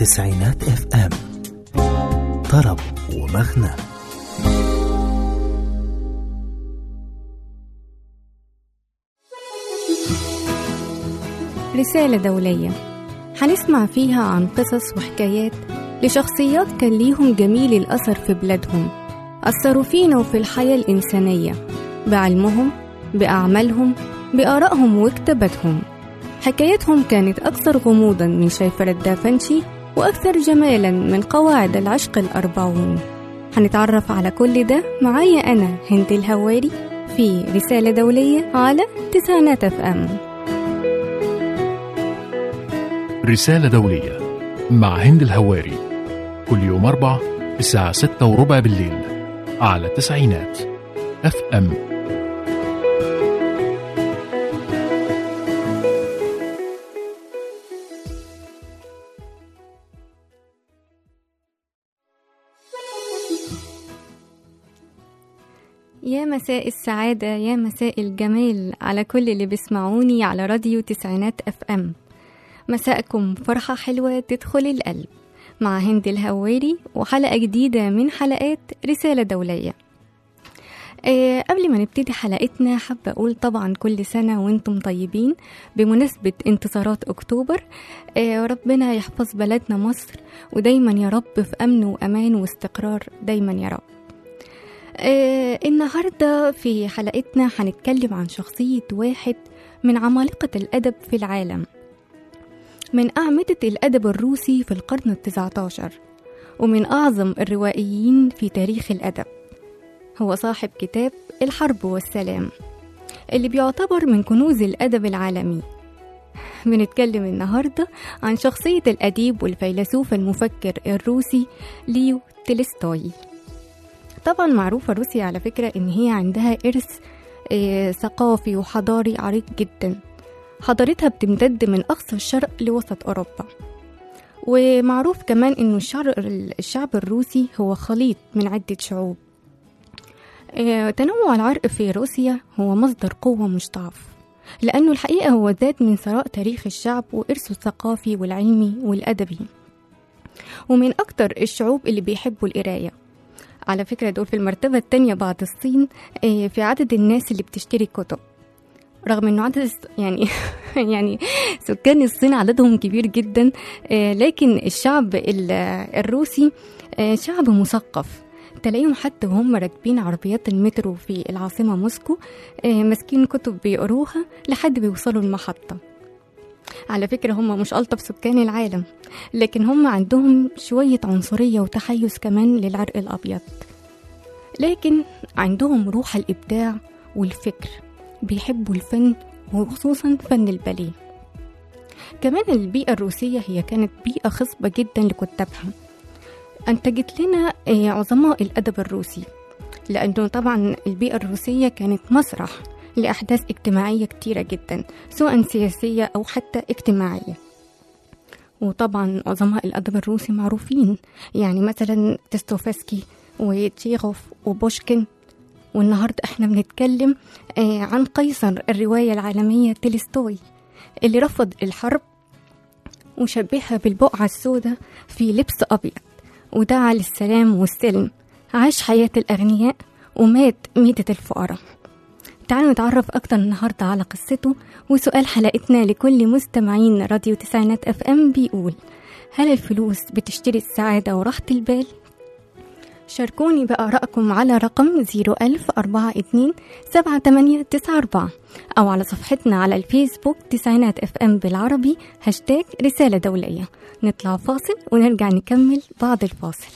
تسعينات اف ام طرب ومغنى رسالة دولية هنسمع فيها عن قصص وحكايات لشخصيات كان ليهم جميل الأثر في بلادهم أثروا فينا وفي الحياة الإنسانية بعلمهم بأعمالهم بآرائهم وكتاباتهم حكايتهم كانت أكثر غموضا من شيفرة دافنشي وأكثر جمالا من قواعد العشق الأربعون هنتعرف على كل ده معايا أنا هند الهواري في رسالة دولية على تسعينات اف ام رسالة دولية مع هند الهواري كل يوم أربع الساعة ستة وربع بالليل على تسعينات اف ام يا مساء السعادة يا مساء الجمال على كل اللي بيسمعوني على راديو تسعينات اف ام مساءكم فرحة حلوة تدخل القلب مع هند الهواري وحلقة جديدة من حلقات رسالة دولية آه قبل ما نبتدي حلقتنا حابة أقول طبعا كل سنة وانتم طيبين بمناسبة انتصارات أكتوبر آه ربنا يحفظ بلدنا مصر ودايما يا رب في أمن وأمان واستقرار دايما يا رب آه النهاردة في حلقتنا هنتكلم عن شخصية واحد من عمالقة الأدب في العالم من أعمدة الأدب الروسي في القرن التسعة عشر ومن أعظم الروائيين في تاريخ الأدب هو صاحب كتاب الحرب والسلام اللي بيعتبر من كنوز الأدب العالمي بنتكلم النهاردة عن شخصية الأديب والفيلسوف المفكر الروسي ليو تولستوي طبعا معروفة روسيا على فكرة إن هي عندها إرث آه، ثقافي وحضاري عريق جدا حضارتها بتمتد من أقصى الشرق لوسط أوروبا ومعروف كمان إنه الشعر الشعب الروسي هو خليط من عدة شعوب آه، تنوع العرق في روسيا هو مصدر قوة مش ضعف لأنه الحقيقة هو ذات من ثراء تاريخ الشعب وإرثه الثقافي والعلمي والأدبي ومن أكتر الشعوب اللي بيحبوا القراية على فكرة دول في المرتبة التانية بعد الصين آه، في عدد الناس اللي بتشتري كتب رغم انه عدد الس- يعني يعني سكان الصين عددهم كبير جدا آه، لكن الشعب ال- الروسي آه، شعب مثقف تلاقيهم حتى وهم راكبين عربيات المترو في العاصمة موسكو آه، ماسكين كتب بيقروها لحد بيوصلوا المحطة على فكرة هم مش ألطف سكان العالم لكن هم عندهم شوية عنصرية وتحيز كمان للعرق الأبيض لكن عندهم روح الإبداع والفكر بيحبوا الفن وخصوصا فن الباليه كمان البيئة الروسية هي كانت بيئة خصبة جدا لكتابها أنتجت لنا آه، عظماء الأدب الروسي لأنه طبعا البيئة الروسية كانت مسرح لأحداث اجتماعية كتيرة جدا سواء سياسية أو حتى اجتماعية وطبعا عظماء الأدب الروسي معروفين يعني مثلا تستوفسكي وتشيخوف وبوشكين والنهاردة احنا بنتكلم آه، عن قيصر الرواية العالمية تولستوي اللي رفض الحرب وشبهها بالبقعة السوداء في لبس أبيض ودعا للسلام والسلم عاش حياة الأغنياء ومات ميتة الفقراء تعالوا نتعرف أكتر النهاردة على قصته وسؤال حلقتنا لكل مستمعين راديو تسعينات اف ام بيقول هل الفلوس بتشتري السعادة وراحة البال؟ شاركوني بآرائكم على رقم 01042 7894 أو على صفحتنا على الفيسبوك تسعينات اف ام بالعربي هاشتاج رسالة دولية نطلع فاصل ونرجع نكمل بعد الفاصل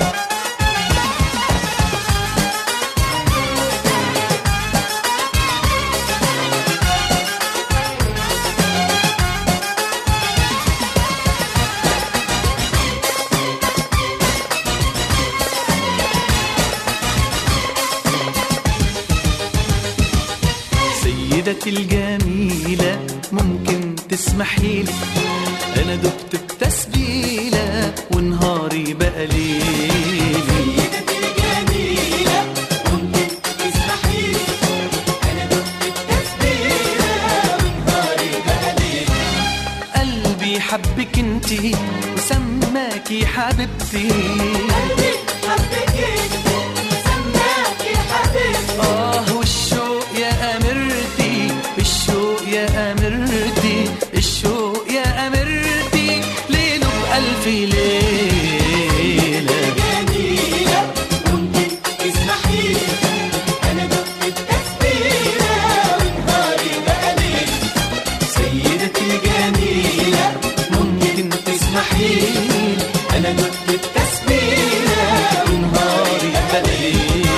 Thank سيدتي الجميلة ممكن تسمحي لي أنا دبت بتسبيلة ونهاري بقى ليلي قلبي حبك انتي وسماكي حبيبتي آه والشوق يا أميرتي الشوق يا أميرتي الشوق يا أميرتي ليله بألف ليلة سيدتي الجميلة ممكن تسمحي لي أنا دقت التسبيلة ونهاري بقى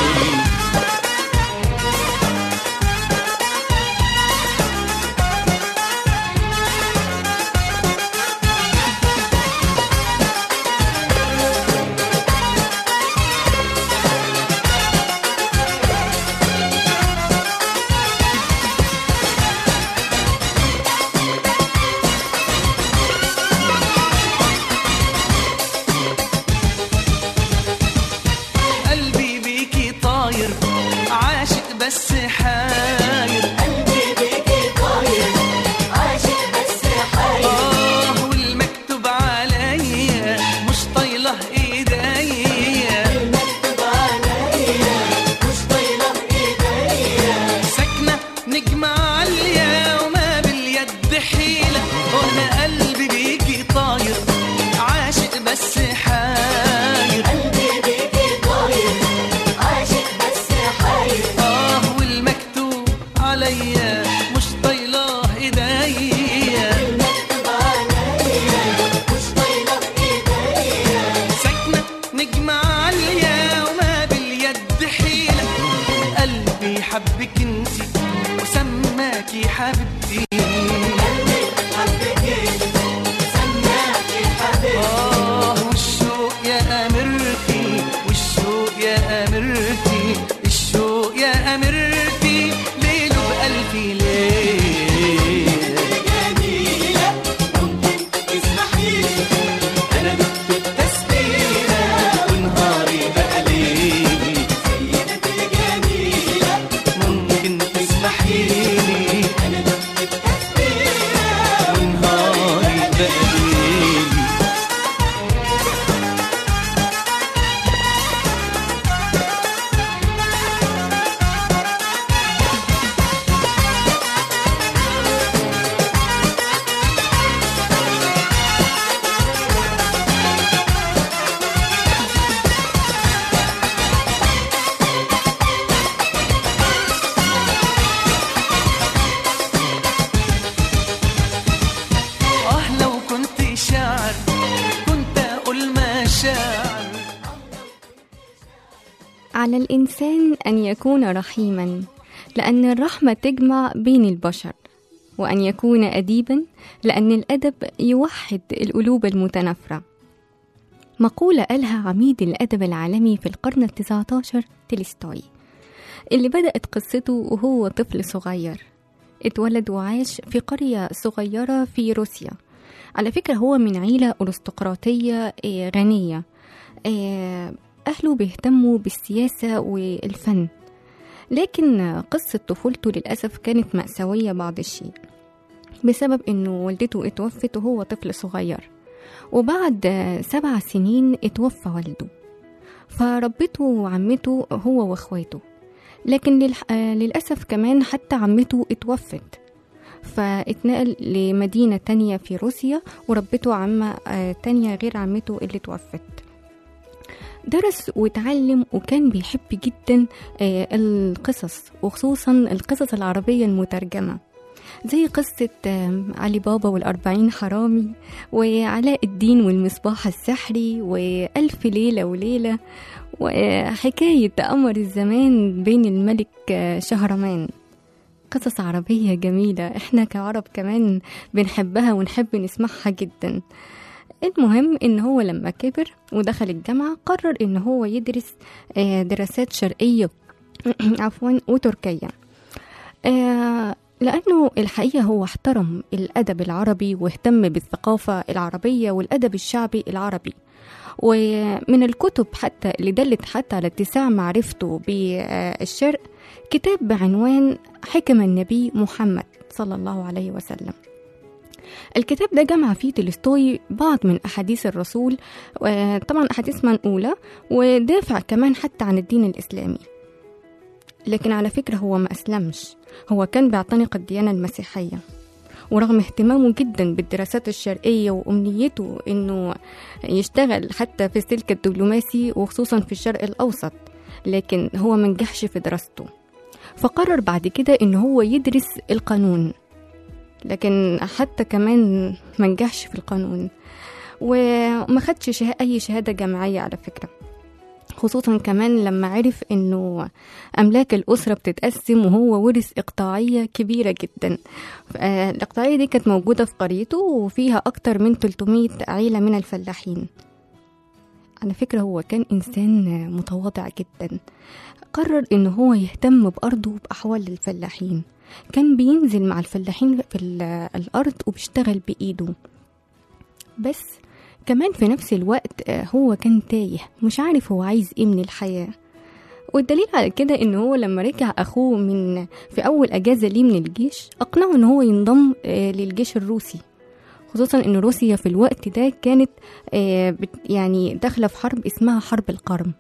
قلبي بيكي طاير عاشق بس حاير آه والمكتوب عليا مش طايله ايديا ساكنه نجمة عالية وما باليد حيلة وانا قلبي بيجي طاير عاشق بس حاير اه والمكتوب عليا مش طايله ايديا ساكنة نجمة عالية وما باليد حيلة قلبي حبك انتي وسماكي حبيبتي آه والشوق يا أميرتي والشوق يا أميرتي الشوق يا أميرتي ليله بألف ليلة أنا دقت التسبيلة ونهاري بقى ليلي ممكن تسمحي لي ونهاري بقى ليلي آه لو كنت شاعر كنت أقول مشاعر على الإنسان أن يكون رحيما لأن الرحمة تجمع بين البشر وأن يكون أديبا لأن الأدب يوحد القلوب المتنافرة مقولة قالها عميد الأدب العالمي في القرن التسعة عشر تولستوي اللي بدأت قصته وهو طفل صغير اتولد وعاش في قرية صغيرة في روسيا على فكرة هو من عيلة أرستقراطية آه، غنية آه، أهله بيهتموا بالسياسة والفن لكن قصة طفولته للأسف كانت مأساوية بعض الشيء بسبب إنه والدته اتوفت وهو طفل صغير وبعد سبع سنين اتوفى والده فربته عمته هو واخواته لكن للح... آه، للأسف كمان حتى عمته اتوفت فاتنقل لمدينة تانية في روسيا وربته عمة آه، تانية غير عمته اللي توفت درس وتعلم وكان بيحب جدا آه، القصص وخصوصا القصص العربية المترجمة زي قصة آه، علي بابا والأربعين حرامي وعلاء الدين والمصباح السحري وألف ليلة وليلة وحكاية قمر الزمان بين الملك آه، شهرمان قصص عربية جميلة احنا كعرب كمان بنحبها ونحب نسمعها جدا المهم ان هو لما كبر ودخل الجامعة قرر ان هو يدرس آه، دراسات شرقية عفوا وتركية آه، لأنه الحقيقة هو احترم الأدب العربي واهتم بالثقافة العربية والأدب الشعبي العربي ومن الكتب حتى اللي دلت حتى على اتساع معرفته بالشرق كتاب بعنوان حكم النبي محمد صلى الله عليه وسلم الكتاب ده جمع فيه تولستوي بعض من أحاديث الرسول آه، طبعا أحاديث منقولة ودافع كمان حتى عن الدين الإسلامي لكن على فكرة هو ما أسلمش هو كان بيعتنق الديانة المسيحية ورغم اهتمامه جدا بالدراسات الشرقية وأمنيته إنه يشتغل حتى في السلك الدبلوماسي وخصوصا في الشرق الأوسط لكن هو منجحش في دراسته فقرر بعد كده إن هو يدرس القانون لكن حتى كمان منجحش في القانون وما خدش شه... أي شهادة جامعية على فكرة خصوصا كمان لما عرف انه املاك الاسره بتتقسم وهو ورث اقطاعيه كبيره جدا آه، الاقطاعيه دي كانت موجوده في قريته وفيها اكتر من 300 عيله من الفلاحين على فكره هو كان انسان متواضع جدا قرر ان هو يهتم بارضه وباحوال الفلاحين كان بينزل مع الفلاحين في ال- الارض وبيشتغل بايده بس كمان في نفس الوقت آه، هو كان تايه مش عارف هو عايز ايه من الحياة والدليل على كده ان هو لما رجع اخوه من في اول اجازة ليه من الجيش اقنعه ان هو ينضم آه، للجيش الروسي خصوصا ان روسيا في الوقت ده كانت آه، بت- يعني داخلة في حرب اسمها حرب القرم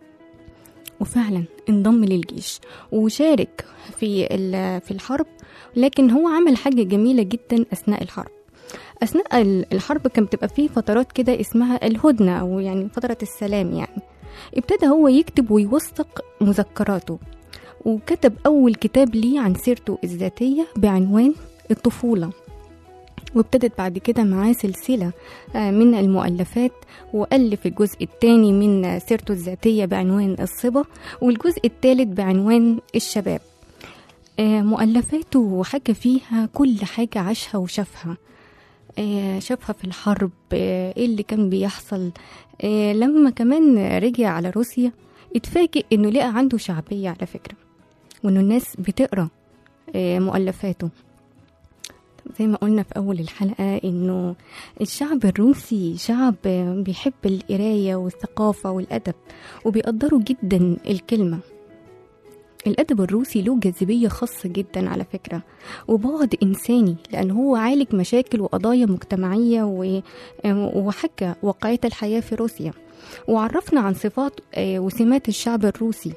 وفعلا انضم للجيش وشارك في ال- في الحرب لكن هو عمل حاجة جميلة جدا أثناء الحرب أثناء ال- الحرب كان بتبقى فيه فترات كده اسمها الهدنة أو يعني فترة السلام يعني ابتدى هو يكتب ويوثق مذكراته وكتب أول كتاب ليه عن سيرته الذاتية بعنوان الطفولة وابتدت بعد كده معاه سلسلة آه، من المؤلفات وألف الجزء الثاني من سيرته الذاتية بعنوان الصبا والجزء الثالث بعنوان الشباب آه، مؤلفاته حكى فيها كل حاجة عاشها وشافها آه، شافها في الحرب آه، ايه اللي كان بيحصل آه، لما كمان رجع على روسيا اتفاجئ انه لقى عنده شعبية على فكرة وانه الناس بتقرا آه، مؤلفاته زي ما قلنا في أول الحلقة إنه الشعب الروسي شعب بيحب القراية والثقافة والأدب وبيقدروا جدا الكلمة الأدب الروسي له جاذبية خاصة جدا على فكرة وبعد إنساني لأن هو عالج مشاكل وقضايا مجتمعية و- وحكى واقعية الحياة في روسيا وعرفنا عن صفات آه، وسمات الشعب الروسي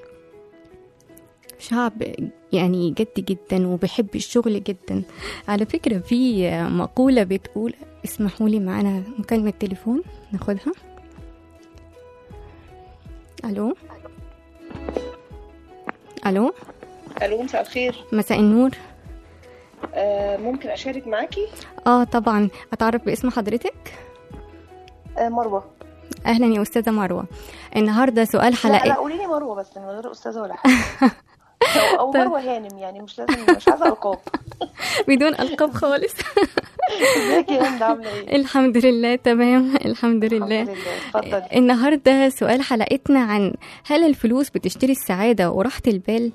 شعب يعني جد جدا وبيحب الشغل جدا على فكرة في مقولة بتقول اسمحوا لي معانا مكالمة تليفون ناخدها ألو ألو الو مساء الخير مساء النور آه ممكن اشارك معاكي اه طبعا اتعرف باسم حضرتك آه مروه اهلا يا استاذه مروه النهارده سؤال لا لا حلقه قولي لي مروه بس من غير استاذه ولا حاجه او, أو مروه هانم يعني مش لازم مش عايزه القاب بدون القاب خالص ازيك يا هند عامله ايه الحمد لله تمام الحمد لله الحمد لله اتفضلي النهارده سؤال حلقتنا عن هل الفلوس بتشتري السعاده وراحه البال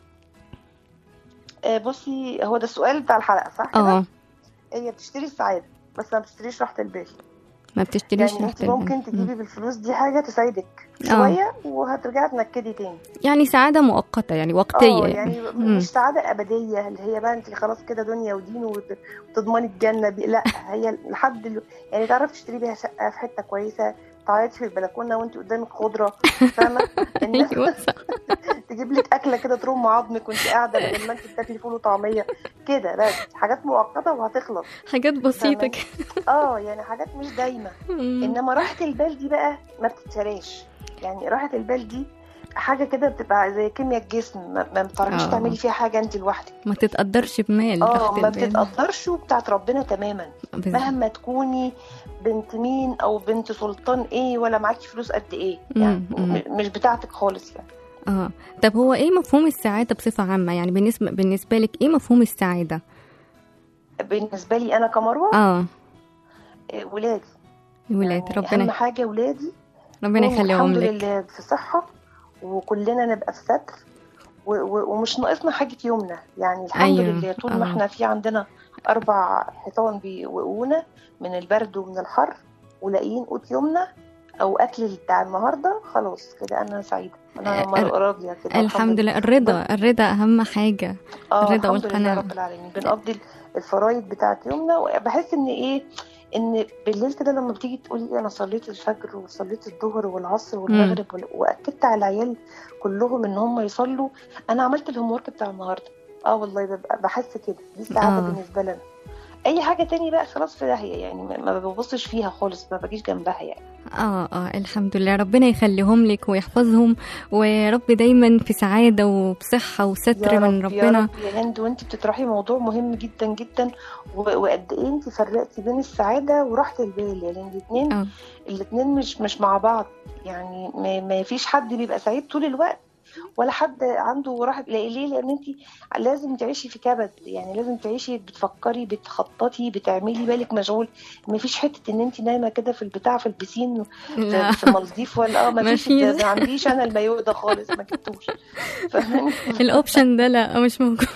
آه بصي هو ده السؤال بتاع الحلقه صح كده اه هي بتشتري السعاده بس ما بتشتريش راحه البال ما بتشتريش يعني راحه انت البال ممكن مم. تجيبي بالفلوس دي حاجه تساعدك آه. شويه وهترجعي تنكدي تاني يعني سعاده مؤقته يعني وقتيه اه يعني مم. مش سعاده ابديه اللي هي بقى انت خلاص كده دنيا ودين وت- وتضمني الجنه بي... لا هي لحد ال... يعني تعرفي تشتري بيها شقه في حته كويسه تقعدي في البلكونه وانت قدامك خضره فاهمه انما ايوه صح تجيب لك اكله كده ترم عظمك وانت قاعده بدل ما انت بتاكلي فول وطعميه كده بس حاجات مؤقته وهتخلص حاجات بسيطه فاهمة؟ كده اه يعني حاجات مش دايمه مم. انما راحه البال دي بقى ما بتتشراش يعني راحه البال دي حاجه كده بتبقى زي كيمياء الجسم ما ما بتعرفيش آه. تعملي فيها حاجه انت لوحدك ما تتقدرش بمال اه راحة ما البال. بتتقدرش وبتاعت ربنا تماما بالظبط. مهما تكوني بنت مين او بنت سلطان ايه ولا معاكي فلوس قد ايه يعني مم، مم. م- مش بتاعتك خالص يعني اه طب هو ايه مفهوم السعاده بصفه عامه يعني بالنسبه بالنسبه لك ايه مفهوم السعاده بالنسبه لي انا كمروه اه إيه، ولادي الولاد يعني اهم ربنا حاجه ولادي ربنا هم يخليهم الحمد لك لله في صحه وكلنا نبقى في ستر و- و- ومش ناقصنا حاجه يومنا يعني الحمد أيوة، لله طول ما آه. احنا في عندنا اربع حيطان بيوقونا من البرد ومن الحر ولاقيين قوت يومنا او اكل بتاع النهارده خلاص كده انا سعيده انا آه، مر- راضيه كده الحمد لله الرضا الرضا اهم حاجه اه الرضا الحمد لله والقناعة. رب العالمين بنقضي الفرايض بتاعت يومنا وبحس ان ايه ان بالليل كده لما بتيجي تقولي انا صليت الفجر وصليت الظهر والعصر والمغرب وال- واكدت على العيال كلهم ان هم يصلوا انا عملت الهوم ورك بتاع النهارده اه والله ببقى بحس كده دي سعاده آه. بالنسبه لنا اي حاجه تاني بقى خلاص في داهيه يعني ما ما ببصش فيها خالص ما بجيش جنبها يعني اه اه الحمد لله ربنا يخليهم لك ويحفظهم ورب دايما في سعاده وبصحه وستر يا من رب يا ربنا رب يا هند وانت بتطرحي موضوع مهم جدا جدا و- وقد ايه انت فرقتي بين السعاده وراحه البال يعني الاثنين اه الاثنين مش مش مع بعض يعني ما, ما فيش حد بيبقى سعيد طول الوقت ولا حد عنده راحه لا- ليه لان انت لازم تعيشي في كبد يعني لازم تعيشي بتفكري بتخططي بتعملي بالك مشغول ما فيش حته ان انت نايمه كده في البتاع في البسين لا في, في مالديف ولا اه ما ما فيش فيش. ده- ما عنديش انا المايو ده خالص ما جبتوش فاهماني الاوبشن ده لا مش موجود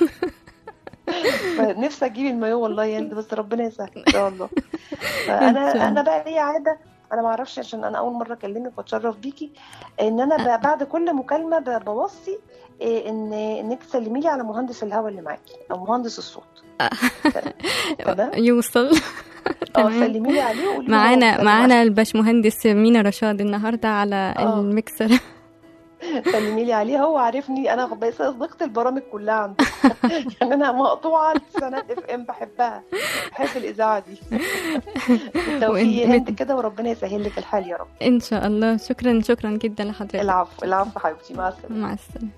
نفسي اجيب المايو والله يعني بس ربنا يسهل ان شاء الله إن شاء فانا الله. انا بقى ليا عاده انا ما اعرفش عشان انا اول مره اكلمك واتشرف بيكي ان انا ب- بعد كل مكالمه ب- بوصي إيه، ان انك تسلمي لي على مهندس الهواء اللي معاكي او مهندس الصوت تمام يوصل اه تمام سلمي لي عليه وقولي له معانا سلم معانا الباشمهندس مينا رشاد النهارده على آه. الميكسر عليه. سلمي لي عليه هو عارفني انا بس صديقه البرامج كلها عندكم يعني انا مقطوعه لسنات اف ام بحبها بحب الاذاعه دي بالتوفيق يا وإن- هند كده وربنا يسهل لك الحال يا رب ان شاء الله شكرا شكرا جدا لحضرتك العفو العفو حبيبتي مع السلامه مع السلامة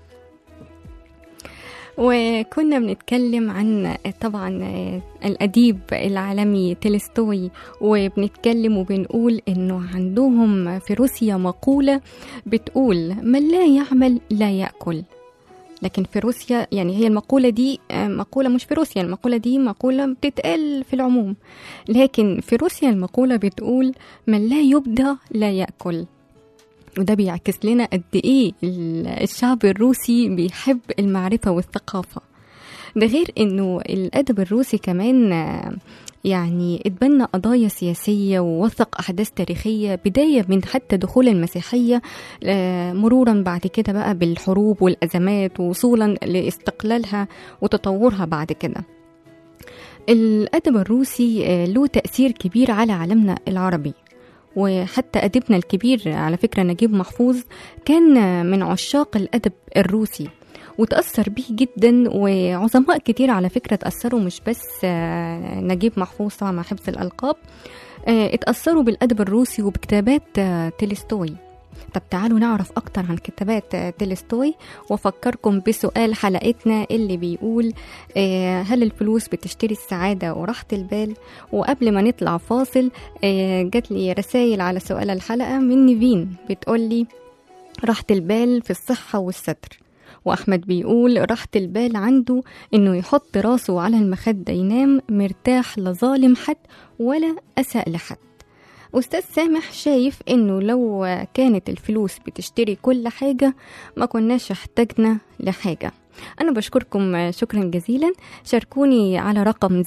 وكنا بنتكلم عن طبعا الأديب العالمي تولستوي وبنتكلم وبنقول إنه عندهم في روسيا مقولة بتقول من لا يعمل لا يأكل لكن في روسيا يعني هي المقولة دي آه، مقولة مش في روسيا المقولة دي مقولة بتتقال في العموم لكن في روسيا المقولة بتقول من لا يبدأ لا يأكل وده بيعكس لنا قد ايه ال- الشعب الروسي بيحب المعرفة والثقافة ده غير انه الادب الروسي كمان آه، يعني اتبنى قضايا سياسية ووثق أحداث تاريخية بداية من حتى دخول المسيحية آه، مرورا بعد كده بقى بالحروب والأزمات ووصولا لاستقلالها وتطورها بعد كده الأدب الروسي آه، له تأثير كبير على عالمنا العربي وحتى أديبنا الكبير على فكرة نجيب محفوظ كان من عشاق الأدب الروسي وتأثر به جدا وعظماء كتير على فكرة تأثروا مش بس آه، نجيب محفوظ طبعا مع حفظ الألقاب آه، اتأثروا بالأدب الروسي وبكتابات آه، تولستوي طب تعالوا نعرف أكتر عن كتابات آه، تولستوي وأفكركم بسؤال حلقتنا اللي بيقول آه، هل الفلوس بتشتري السعادة وراحة البال وقبل ما نطلع فاصل آه، جات لي رسائل على سؤال الحلقة من نيفين بتقولي راحة البال في الصحة والستر وأحمد بيقول راحة البال عنده إنه يحط راسه على المخدة ينام مرتاح لا ظالم حد ولا أساء لحد أستاذ سامح شايف إنه لو كانت الفلوس بتشتري كل حاجة ما كناش احتاجنا لحاجة أنا بشكركم شكرا جزيلا شاركوني على رقم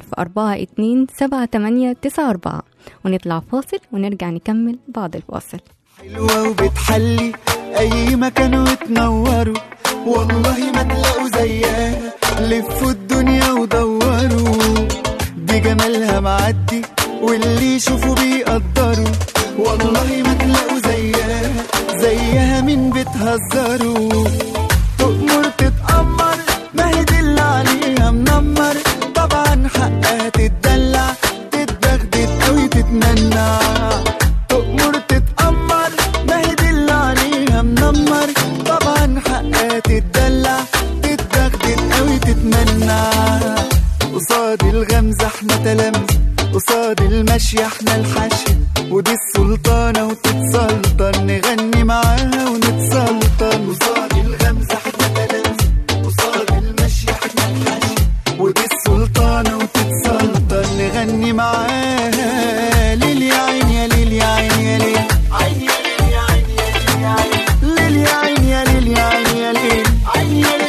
01042 ونطلع فاصل ونرجع نكمل بعد الفاصل حلوة وبتحلي أي مكان وتنوروا والله ما تلاقوا زيها لفوا الدنيا ودوروا دي جمالها معدي واللي يشوفوا بيقدروا والله ما تلاقوا زيها زيها مين بتهزروا تؤمر تتأمر ما هي دي اللي عليها منمر طبعا حقها تتدلع تتدغدغ قوي تتمنع تؤمر تتأمر ما هي دي اللي عليها منمر طبعا حقها تتدلع تتدغدغ قوي تتمنع قصاد الغمزة احنا تلامذة قصاد المشي احنا الحشي ودي السلطانة وتتسلطن نغني معاها ونتسلطن قصاد الغمزة احنا تلامذة قصاد المشي احنا الحشي ودي السلطانة وتتسلطن نغني معاها ليل يا عين يا ليل يا عين يا ليل عين يا ليل يا عين يا ليل يا عين ليل يا عين يا ليل يا عين يا ليل عين يا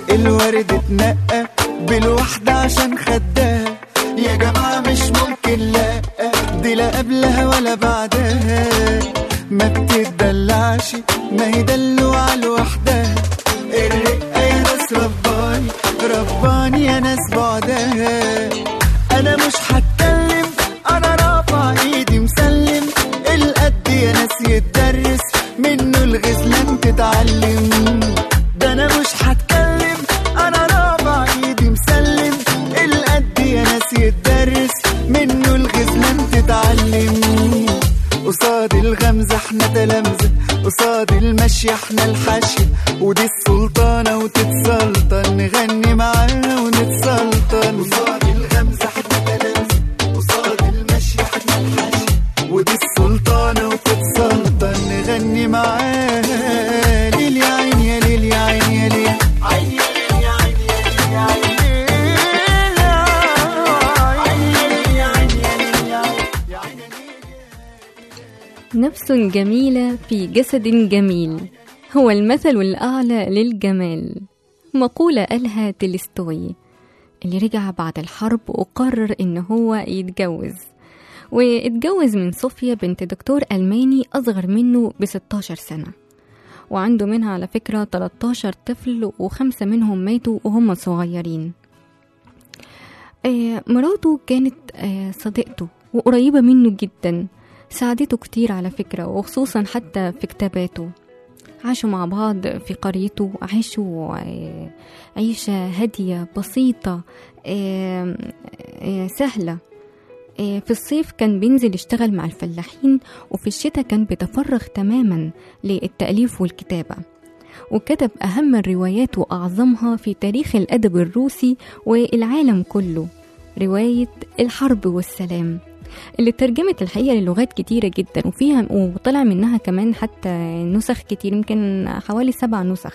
الورد اتنقى بالوحدة عشان خدها يا جماعة مش ممكن لا دي لا قبلها ولا بعدها ما بتدلعش ما هي دلوعة لوحدها الرقة يا ناس رباني رباني يا ناس بعدها انا مش هتكلم انا رافع ايدي مسلم القد يا ناس يتدرس منه الغزلان تتعلم ده انا مش هتكلم انا رافع ايدي مسلم القد يا ناس يتدرس منه الغزلان تتعلم قصاد الغمزة احنا تلامذة قصاد المشي احنا الحشي ودي السلطانة وتتسلطن نغني معاها ونتسلطن قصاد الغمزة احنا تلامذة قصاد المشي احنا الحشي ودي السلطانة وتتسلطن نغني معاها ليل يا عين يا ليل يا عين يا ليل عين يا ليل يا عين يا ليل يا عين يا عين يا ليل يا عين يا عين نفس جميلة في جسد جميل هو المثل الأعلى للجمال مقولة قالها تلستوي اللي رجع بعد الحرب وقرر إن هو يتجوز واتجوز من صوفيا بنت دكتور ألماني أصغر منه ب 16 سنة وعنده منها على فكرة 13 طفل وخمسة منهم ماتوا وهم صغيرين آه، مراته كانت آه، صديقته وقريبة منه جدا ساعدته كتير على فكرة وخصوصا حتى في كتاباته عاشوا مع بعض في قريته عاشوا آه، عيشة هادية بسيطة آه، آه، سهلة آه، في الصيف كان بينزل يشتغل مع الفلاحين وفي الشتاء كان بيتفرغ تماما للتأليف والكتابة وكتب أهم الروايات وأعظمها في تاريخ الأدب الروسي والعالم كله رواية الحرب والسلام اللي ترجمت الحقيقة للغات كتيرة جدا وفيها وطلع منها كمان حتى نسخ كتير يمكن حوالي سبع نسخ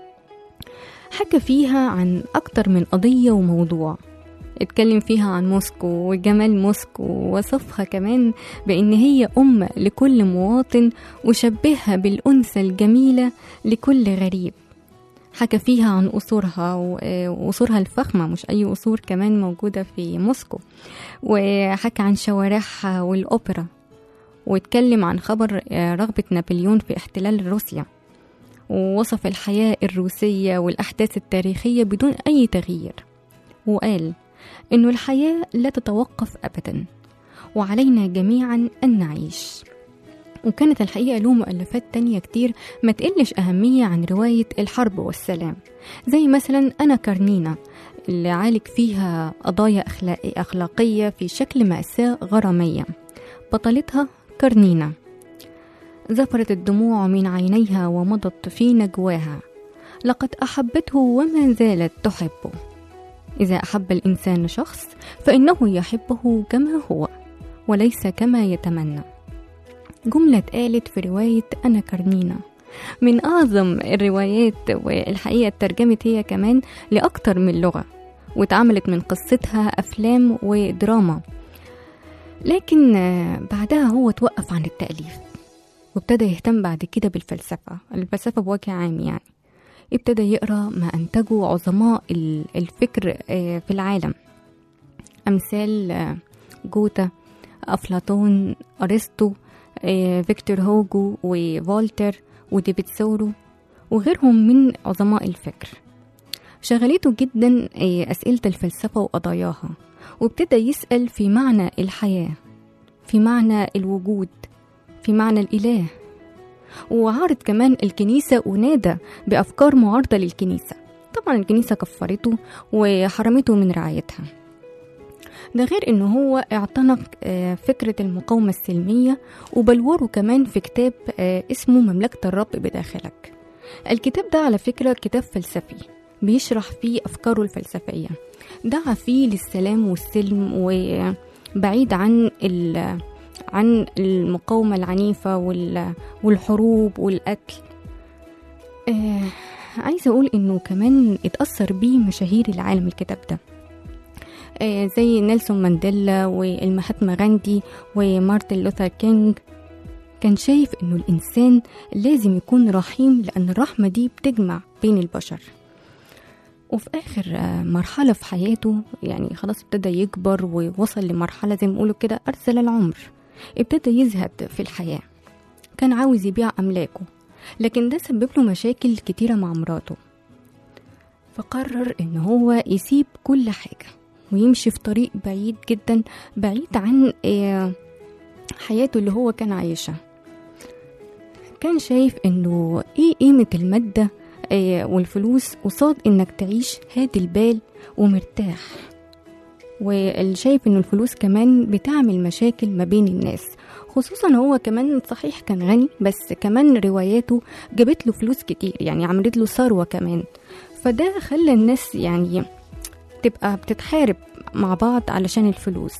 حكى فيها عن أكتر من قضية وموضوع اتكلم فيها عن موسكو وجمال موسكو ووصفها كمان بأن هي أم لكل مواطن وشبهها بالأنثى الجميلة لكل غريب حكى فيها عن قصورها وقصورها الفخمة مش أي قصور كمان موجودة في موسكو وحكى عن شوارعها والأوبرا واتكلم عن خبر رغبة نابليون في احتلال روسيا ووصف الحياة الروسية والأحداث التاريخية بدون أي تغيير وقال إنه الحياة لا تتوقف أبدا وعلينا جميعا أن نعيش وكانت الحقيقة له مؤلفات تانية كتير ما تقلش أهمية عن رواية الحرب والسلام زي مثلا أنا كارنينا اللي عالج فيها قضايا أخلاقي أخلاقية في شكل مأساة غرامية بطلتها كارنينا زفرت الدموع من عينيها ومضت في نجواها لقد أحبته وما زالت تحبه إذا أحب الإنسان شخص فإنه يحبه كما هو وليس كما يتمنى جملة اتقالت في رواية أنا كارنينا من أعظم الروايات والحقيقة اترجمت هي كمان لأكتر من لغة واتعملت من قصتها أفلام ودراما لكن بعدها هو توقف عن التأليف وابتدى يهتم بعد كده بالفلسفة الفلسفة بوجه عام يعني ابتدى يقرأ ما أنتجه عظماء الفكر في العالم أمثال جوتا أفلاطون أرسطو فيكتور هوجو وفولتر وديفيد سورو وغيرهم من عظماء الفكر شغلته جدا أسئلة الفلسفة وقضاياها وابتدى يسأل في معنى الحياة في معنى الوجود في معنى الإله وعارض كمان الكنيسة ونادى بأفكار معارضة للكنيسة طبعا الكنيسة كفرته وحرمته من رعايتها ده غير انه هو اعتنق فكرة المقاومة السلمية وبلوره كمان في كتاب اسمه مملكة الرب بداخلك الكتاب ده على فكرة كتاب فلسفي بيشرح فيه أفكاره الفلسفية دعا فيه للسلام والسلم وبعيد عن عن المقاومة العنيفة والحروب والقتل آه عايزة أقول إنه كمان اتأثر بيه مشاهير العالم الكتاب ده آه زي نيلسون مانديلا والمهاتما غاندي ومارتن لوثر كينج كان شايف إنه الإنسان لازم يكون رحيم لأن الرحمة دي بتجمع بين البشر وفي آخر آه، مرحلة في حياته يعني خلاص ابتدى يكبر ووصل لمرحلة زي ما بيقولوا كده أرسل العمر ابتدى يزهد في الحياة كان عاوز يبيع أملاكه لكن ده سبب له مشاكل كتيرة مع مراته فقرر إن هو يسيب كل حاجة ويمشي في طريق بعيد جدا بعيد عن آه، حياته اللي هو كان عايشها كان شايف انه ايه قيمة المادة آه، والفلوس قصاد انك تعيش هادي البال ومرتاح واللي شايف انه الفلوس كمان بتعمل مشاكل ما بين الناس خصوصا هو كمان صحيح كان غني بس كمان رواياته جابت له فلوس كتير يعني عملت له ثروة كمان فده خلى الناس يعني تبقى بتتحارب مع بعض علشان الفلوس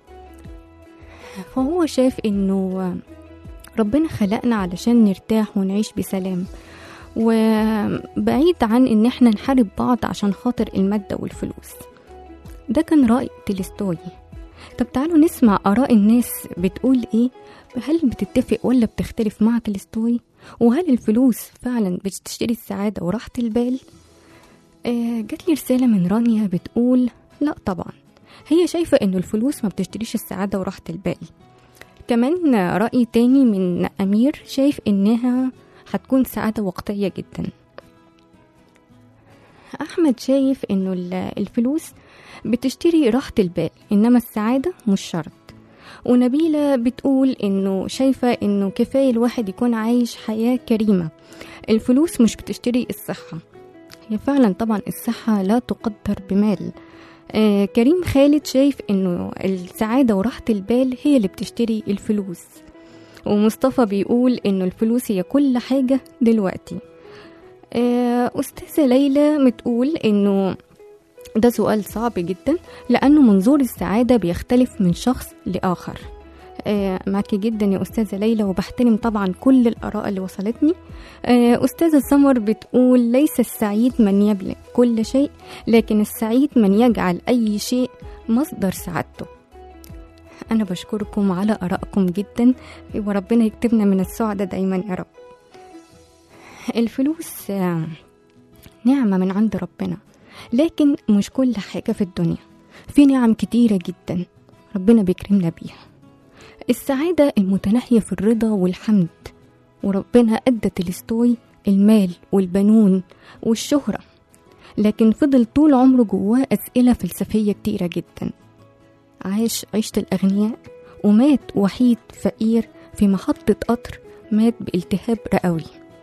فهو شاف انه ربنا خلقنا علشان نرتاح ونعيش بسلام وبعيد عن ان احنا نحارب بعض عشان خاطر المادة والفلوس ده كان رأي تولستوي طب تعالوا نسمع آراء الناس بتقول ايه هل بتتفق ولا بتختلف مع تولستوي وهل الفلوس فعلا بتشتري السعادة وراحة البال آه جات لي رسالة من رانيا بتقول لا طبعا هي شايفة انه الفلوس ما بتشتريش السعادة وراحة البال كمان رأي تاني من أمير شايف إنها هتكون سعادة وقتية جدا أحمد شايف إنه ال- الفلوس بتشتري راحة البال إنما السعادة مش شرط ونبيلة بتقول إنه شايفة إنه كفاية الواحد يكون عايش حياة كريمة الفلوس مش بتشتري الصحة هي فعلا طبعا الصحة لا تقدر بمال آه كريم خالد شايف انه السعادة وراحة البال هي اللي بتشتري الفلوس ومصطفى بيقول انه الفلوس هي كل حاجة دلوقتي آه أستاذة ليلى بتقول انه ده سؤال صعب جدا لأنه منظور السعادة بيختلف من شخص لآخر آه، معاكي جدا يا أستاذة ليلى وبحترم طبعا كل الآراء اللي وصلتني آه، أستاذة سمر بتقول ليس السعيد من يملك كل شيء لكن السعيد من يجعل أي شيء مصدر سعادته أنا بشكركم على آرائكم جدا وربنا يكتبنا من السعداء دايما يا رب الفلوس آه، نعمة من عند ربنا لكن مش كل حاجة في الدنيا في نعم كتيرة جدا ربنا بيكرمنا بيها السعادة المتناهية في الرضا والحمد وربنا أدى تولستوي المال والبنون والشهرة لكن فضل طول عمره جواه أسئلة فلسفية كتيرة جدا عاش عيشة الأغنياء ومات وحيد فقير في محطة قطر مات بالتهاب رئوي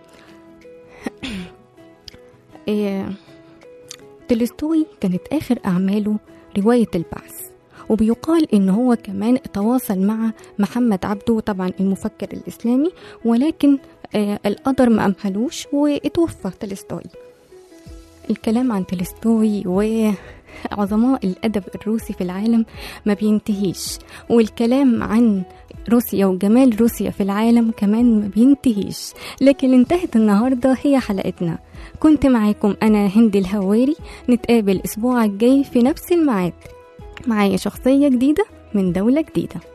إيه، تولستوي كانت آخر أعماله رواية البعث وبيقال إن هو كمان تواصل مع محمد عبده طبعا المفكر الإسلامي ولكن آه القدر ما أمهلوش واتوفى تولستوي الكلام عن تولستوي وعظماء الأدب الروسي في العالم ما بينتهيش والكلام عن روسيا وجمال روسيا في العالم كمان ما بينتهيش لكن انتهت النهاردة هي حلقتنا كنت معاكم أنا هند الهواري نتقابل الأسبوع الجاي في نفس الميعاد معايا شخصية جديدة من دولة جديدة